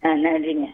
ஆ நன்றிங்க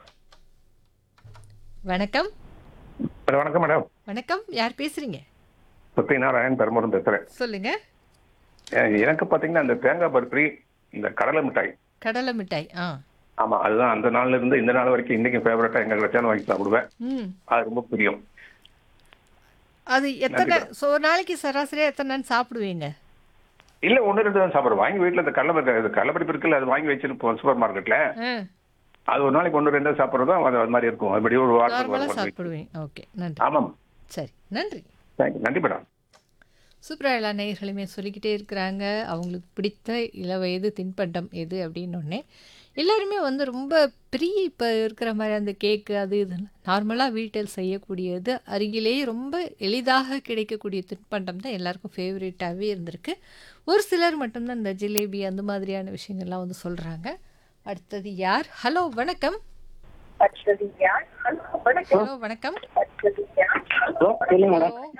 வணக்கம் மேடம், வணக்கம் மேடம் வணக்கம் யார் பேசுறீங்க சுத்தி நாராயண் பெருமுடன் பேசுறேன் சொல்லுங்க எ- எனக்கு பாத்தீங்கன்னா இந்த தேங்காய் பர்ஃபி இந்த கடலை மிட்டாய் கடலை மிட்டாய் ஆ ஆமா அதுதான் அந்த நாள்ல இருந்து இந்த நாள் வரைக்கும் இன்னைக்கு ஃபேவரட்டா எங்க வச்சாலும் வாங்கி சாப்பிடுவேன் ம் அது ரொம்ப பிடிக்கும் அது எத்தனை ஸோ ஒரு நாளைக்கு சராசரியாக எத்தனை நாள் சாப்பிடுவீங்க இல்ல ஒண்ணு ரெண்டு தான் சாப்பிடுறோம் வாங்கி வீட்டுல இந்த கடலை மிட்டாய் இது கடலை பருப்பு இருக்குல்ல அது வாங்கி வச்சிருப்போம் சூப்பர் மார்க்கெட்ல ஆ அது ஒரு நாளைக்கு ஒன்று ரெண்டு சாப்பிடுறது தான் அது அது மாதிரி இருக்கும் அப்படி ஒரு நார்மலாக வாரத்துக்கு சாப்பிடுவீங்க ஓகே நன்றி ஆமாம் சரி நன்றி தேங்க்யூ நன்றி மேடம் சூப்பரா எல்லா நேயர்களுமே சொல்லிக்கிட்டே இருக்கிறாங்க அவங்களுக்கு பிடித்த இளவயது தின்பண்டம் எது அப்படின்னொடனே எல்லாருமே வந்து ரொம்ப பெரிய இப்போ இருக்கிற மாதிரி அந்த கேக்கு அது இது நார்மலாக வீட்டில் செய்யக்கூடியது அருகிலேயே ரொம்ப எளிதாக கிடைக்கக்கூடிய தின்பண்டம் தான் எல்லாருக்கும் ஃபேவரேட்டாகவே இருந்திருக்கு ஒரு சிலர் மட்டும்தான் இந்த ஜிலேபி அந்த மாதிரியான விஷயங்கள்லாம் வந்து சொல்கிறாங்க அடுத்தது யார் ஹலோ வணக்கம் ஹலோ வணக்கம் ஹலோ சொல்லுங்க மேடம் ஹலோ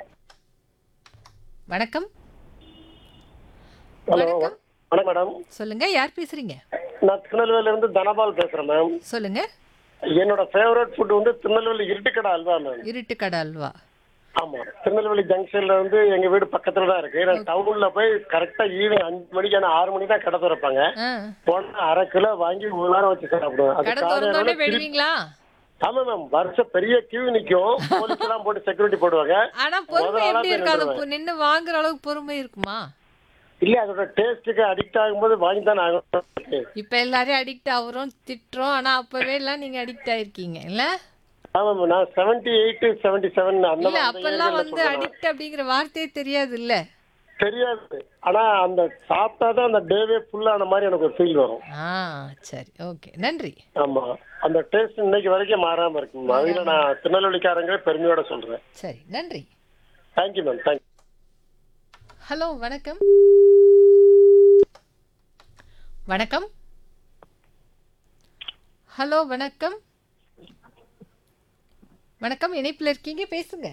வணக்கம் ஹலோ வணக்கம் வணக்கம் மேடம் சொல்லுங்க யார் பேசுறீங்க நான் திருநெல்வேலியில இருந்து தனபால் பேசுறேன் மேம் சொல்லுங்க என்னோட ஃபேவரட் ஃபுட் வந்து திருநெல்வேலி இருட்டுக்கடை அல்வா மேம் இருட்டு கடை அல்வா ஆமா திருநெல்வேலி ஜங்ஷன்ல வந்து எங்க வீடு பக்கத்துல தான் இருக்கு நான் டவுன்ல போய் கரெக்டா ஈவினிங் அஞ்சு மணிக்கு ஆனா ஆறு மணிக்கு தான் கடை திறப்பாங்க ஆ, போனா அரை கிலோ வாங்கி ஒரு நேரம் வச்சு சாப்பிடுவேன் அது கடை காலையில திறந்தோடனே திருப்பி- வெடுவீங்களா ஆமா மேம் வருஷம் பெரிய கியூ நிக்கும் போலீஸ் எல்லாம் போட்டு செக்யூரிட்டி போடுவாங்க ஆனா பொறுமை முதல் ஆளா எப்படி போய் இருக்கும் அதை நின்றுவேன். பொ- நின்னு வாங்குற அளவுக்கு பொறுமை இருக்குமா இல்ல அதோட டேஸ்ட்டுக்கு அடிக்ட் ஆகும்போது வாங்கி தான் ஆகும் இப்ப எல்லாரையும் அடிக்ட் ஆகுறோம் திட்டுறோம் ஆனா அப்பவே எல்லாம் நீங்க அடிக்ட் ஆயிருக்கீங்க இல்ல ஆமா மேம் நான் செவன்டி எயிட் செவன்டி செவன் அந்த இல்ல மாதிரி அப்பெல்லாம் area ல வந்து சொல்றேன். அடிக்ட் அப்படிங்கிற வார்த்தையே தெரியாது இல்ல தெரியாது ஆனா அந்த சாப்பிட்டாதான் அந்த டேவே ஃபுல்லான மாதிரி எனக்கு ஒரு ஃபீல் வரும் ஆ சரி ஓகே நன்றி ஆமா அந்த டேஸ்ட் இன்னைக்கு வரைக்கும் மாறாம இருக்கு அதுல நான் திருநெல்வேலிக்காரங்க பெருமையோட சொல்றேன் சரி நன்றி தேங்க்யூ மேம் தேங்க்யூ ஹலோ வணக்கம் வணக்கம் ஹலோ வணக்கம் வணக்கம் இணைப்பில் இருக்கீங்க பேசுங்க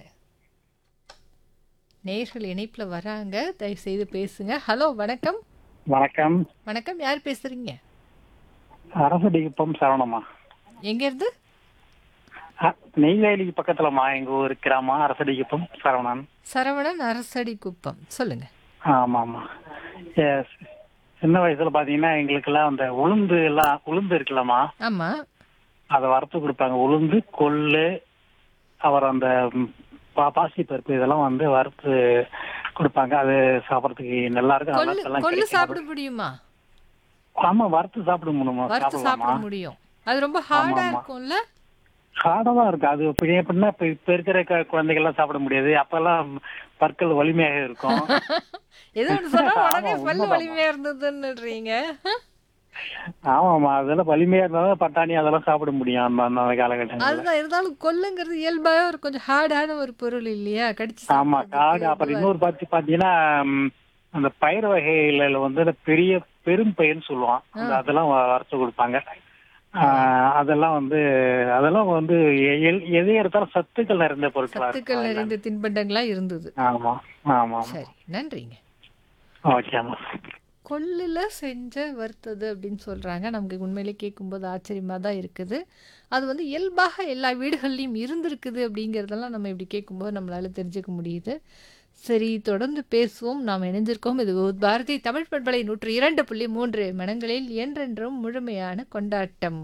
நேர்கள் இணைப்பில் வராங்க தயவு செய்து பேசுங்க ஹலோ வணக்கம் வணக்கம் வணக்கம் யார் பேசுறீங்க அரசடிக்குப்பம் சரவணம்மா எங்கேருந்து அ- நெய்வேலிக்கு பக்கத்துலம்மா எங்க ஊர் கிராமம் அரசடிக்குப்பம் சரவணன் சரவணன் அரசடி குப்பம் சொல்லுங்க ஆமா ஆமா எஸ் சின்ன வயசுல பாத்தீங்கன்னா எங்களுக்கெல்லாம் அந்த உளுந்து எல்லாம் உளுந்து இருக்குல்லம்மா ஆமா அதை வறுத்து கொடுப்பாங்க உளுந்து கொள்ளு அப்புறம் அந்த ம், பா- பாசி பருப்பு இதெல்லாம் வந்து வறுத்து கொடுப்பாங்க அது சாப்பிடறதுக்கு நல்லா இருக்கும் கொள்ளு அதெல்லாம் கொள்ளு கிடைக்கும். சாப்பிட முடியுமா ஆமா வறுத்து சாப்பிட முடியுமா வறுத்து சாப்பிட சாப்பிடலாமா முடியும் அது ரொம்ப ஹார்டா ஆமா. இருக்கும்ல ஹார்டா தான் இருக்கு அது இப்ப எப்படின்னா இப்ப இப்ப இருக்கிற கு- குழந்தைகள்லாம் சாப்பிட முடியாது அப்பெல்லாம் பற்கள் வலிமையாக இருக்கும் ஏதோ ஒன்று சொன்னா ஆமா, உடனே பல்லு உண்மைதாம்மா. வலிமையா இருந்ததுன்னுறீங்க ஆமாமா அதெல்லாம் வலிமையா இருந்தாலும் பட்டாணி அதெல்லாம் சாப்பிட முடியும் அந்த அந்த காலகட்டங்கள்ல அதுதான் இருந்தாலும் கொல்லுங்கிறது இயல்பாவே ஒரு கொஞ்சம் ஹார்டான ஒரு பொருள் இல்லையா கடிச்சு ஆமா சாப்பிடுறதுக்கு காடு அப்புறம் இதுவா இன்னொரு பார்த்து பாத்தீங்கன்னா ம், அந்த பயிர் வகையில வந்து அந்த பெரிய பெரும் பயிர்னு சொல்லுவான் அந்த அதெல்லாம் வ- வறுத்து கொடுப்பாங்க ஆஹ், அதெல்லாம் வந்து அதெல்லாம் வந்து எ- எ- எதை எடுத்தாலும் சத்துக்கள் நிறைந்த பொருட்களா சத்துக்கள் இருக்கும் நிறைந்த தின்பண்டங்களா இருந்தது ஆமா ஆமா சரி நன்றிங்க ஓகேம்மா கொல்லுல செஞ்ச வறுத்தது அப்படின்னு சொல்றாங்க நமக்கு உண்மையிலே கேட்கும்போது ஆச்சரியமா தான் இருக்குது அது வந்து இயல்பாக எல்லா வீடுகள்லையும் இருந்திருக்குது அப்படிங்கிறதெல்லாம் நம்ம இப்படி கேட்கும்போது நம்மளால தெரிஞ்சுக்க முடியுது சரி தொடர்ந்து பேசுவோம் நாம் இணைஞ்சிருக்கோம் இது பாரதி தமிழ் பண்பலை நூற்று இரண்டு புள்ளி மூன்று மனங்களில் என்றென்றும் முழுமையான கொண்டாட்டம்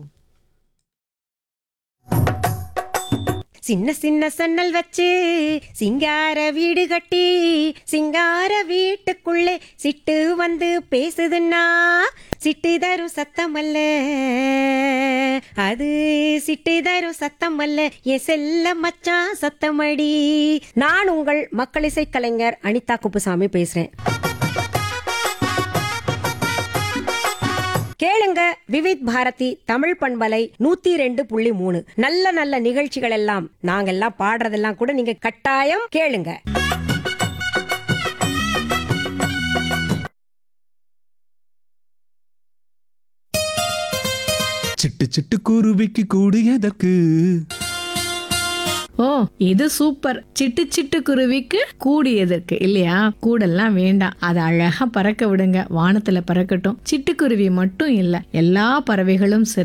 சின்ன சின்ன சன்னல் வச்சு சிங்கார வீடு கட்டி சிங்கார வீட்டுக்குள்ளே சிட்டு வந்து பேசுதுன்னா சிட்டு தரும் சத்தம் அல்ல அது சிட்டு தரும் சத்தம் அல்ல என் செல்ல மச்சான் சத்தமடி நான் உங்கள் மக்கள் இசை கலைஞர் அனிதா குப்புசாமி பேசுறேன் கேளுங்க விவித் பாரதி தமிழ் பண்பலை நூத்தி ரெண்டு புள்ளி மூணு நல்ல நல்ல நிகழ்ச்சிகள் எல்லாம் நாங்கெல்லாம் பாடுறதெல்லாம் கூட நீங்க கட்டாயம் கேளுங்க சிட்டு சிட்டு குருவிக்கு கூடு எதற்கு ஓ இது சூப்பர் சிட்டு சிட்டு குருவிக்கு கூடு எதற்கு இல்லையா கூடெல்லாம் வேண்டாம் அதை அழகா பறக்க விடுங்க வானத்துல பறக்கட்டும் சிட்டுக்குருவி மட்டும் இல்ல எல்லா பறவைகளும் சரி